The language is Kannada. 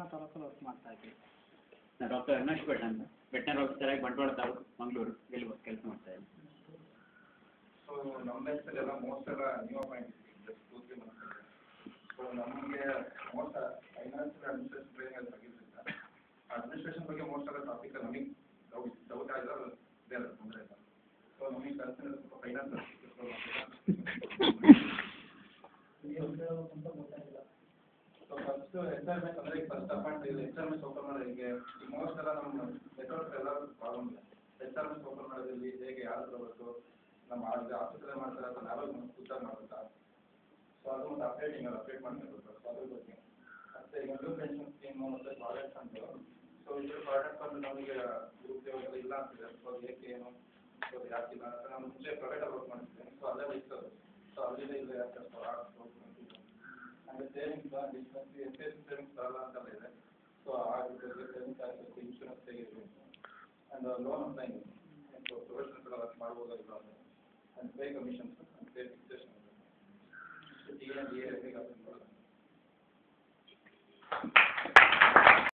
ಹಾಸನ ತಾಲೂಕಲ್ಲಿ ವರ್ಕ್ ಮಾಡ್ತಾ ಇದ್ದೀವಿ ನಾನು ಡಾಕ್ಟರ್ ಅವಿನಾಶ್ ಭಟ್ ಅಂತ ವೆಟನರಿ ಆಫೀಸರ್ ಆಗಿ ಬಂಟ್ವಾಳ ತಾಲೂಕು ಮಂಗಳೂರು ಇಲ್ಲಿ ಕೆಲಸ ಮಾಡ್ತಾ ಇದ್ದೀನಿ ಸೊ ನಮ್ಮ ಬ್ಯಾಚಲ್ಲೆಲ್ಲ ಮೋಸ್ಟ್ ಎಲ್ಲ new appoint just two three months so ನಮಗೆ ಮೋಸ್ಟ್ ಫೈನಾನ್ಸ್ ಅಡ್ಮಿನಿಸ್ಟ್ರೇಷನ್ ಟ್ರೈನಿಂಗ್ ಅದು ಆಗಿರ್ತಿಲ್ಲ ಅಡ್ಮಿನಿಸ್ಟ್ರೇಷನ್ ಬಗ್ಗೆ ಮೋಸ್ಟ್ ಎಲ್ಲ ಟಾಪಿಕ್ ನಮಗೆ ಡೌಟ್ ಡೌಟ್ ಆಗಿಲ್ಲ ಇದೆ ಅಲ್ಲ ತೊಂದರೆ ಇಲ್ಲ ಸೊ ನಮಗೆ ಕಲ್ಸಿನ ಸ್ವಲ್ಪ finance so first H R S ಅಂದರೆ ಫಸ್ಟ್ ಅಪಾಯಿಂಟ್ ಇದು ಎಚ್ ಆರ್ ಎಸ್ ಓಪನ್ ಮಾಡೋದು ಹೇಗೆ ಈ ಮೋಸ್ಟ್ ಎಲ್ಲ ನಮ್ಮ ನೆಟ್ವರ್ಕ್ ಎಲ್ಲ ಪ್ರಾಬ್ಲಮ್ ಇದೆ ಎಚ್ ಆರ್ ಎಸ್ ಓಪನ್ ಮಾಡೋದ್ರಲ್ಲಿ ಹೇಗೆ ಯಾರು ಬರಬೇಕು ನಮ್ಮ ಆಫೀಸಲ್ಲೇ ಮಾಡ್ತಾರೆ ಅಥವಾ ನಾವೇ ಕೂತಾಗ ಮಾಡ್ಬೇಕಾ ಸೊ ಅದು ಒಂದು ಅಪ್ಡೇಟಿಂಗ್ ಅದು ಅಪ್ಡೇಟ್ ಮಾಡಬೇಕು ಸೊ ಅದ್ರ ಬಗ್ಗೆ ಮತ್ತೆ ಈಗ ನ್ಯೂ ಪೆನ್ಷನ್ ಸ್ಕೀಮ್ ಮತ್ತೆ ಪ್ರಾಡಕ್ಟ್ಸ್ ಅಂತ ಸೊ ಇದ್ರ ಪ್ರಾಡಕ್ಟ್ ಬಂದು ನಮಗೆ ಉದ್ಯೋಗ ಎಲ್ಲ ಇಲ್ಲ ಅಂತಿದೆ ಸೊ ಅದು ಏಕೆ ಏನು ಸೊ ಅದು ಯಾಕಿಲ್ಲ ಅಂತ ನಾನು ಮುಂಚೆ ಪ್ರೈವೇಟ್ ವರ್ಕ್ ಮಾಡ್ತಿದ್ದೇನೆ ಸೊ ಅಲ್ಲೆಲ್ಲ ಇತ್ತು ಸೊ ಅಲ್ಲಿಂದ ಇಲ್ಲ ಯಾಕೆ ಸೊ ಅಂದರೆ savings distance S S savings ಬರಲ್ಲ ಅಂತೆಲ್ಲ ಇದೆ ಸೊ ಆ ಸೇವಿಂಗ್ಸ್ ಆಗಬೇಕು ಇನ್ಶೂರೆನ್ಸ್ ತೆಗಿಬೇಕು and loan applying so professionals ಎಲ್ಲ ವರ್ಕ್ ಮಾಡ್ಬೋದಾ ಇಲ್ಲ ಅಂತ and pay commissions and pay fixation T N D A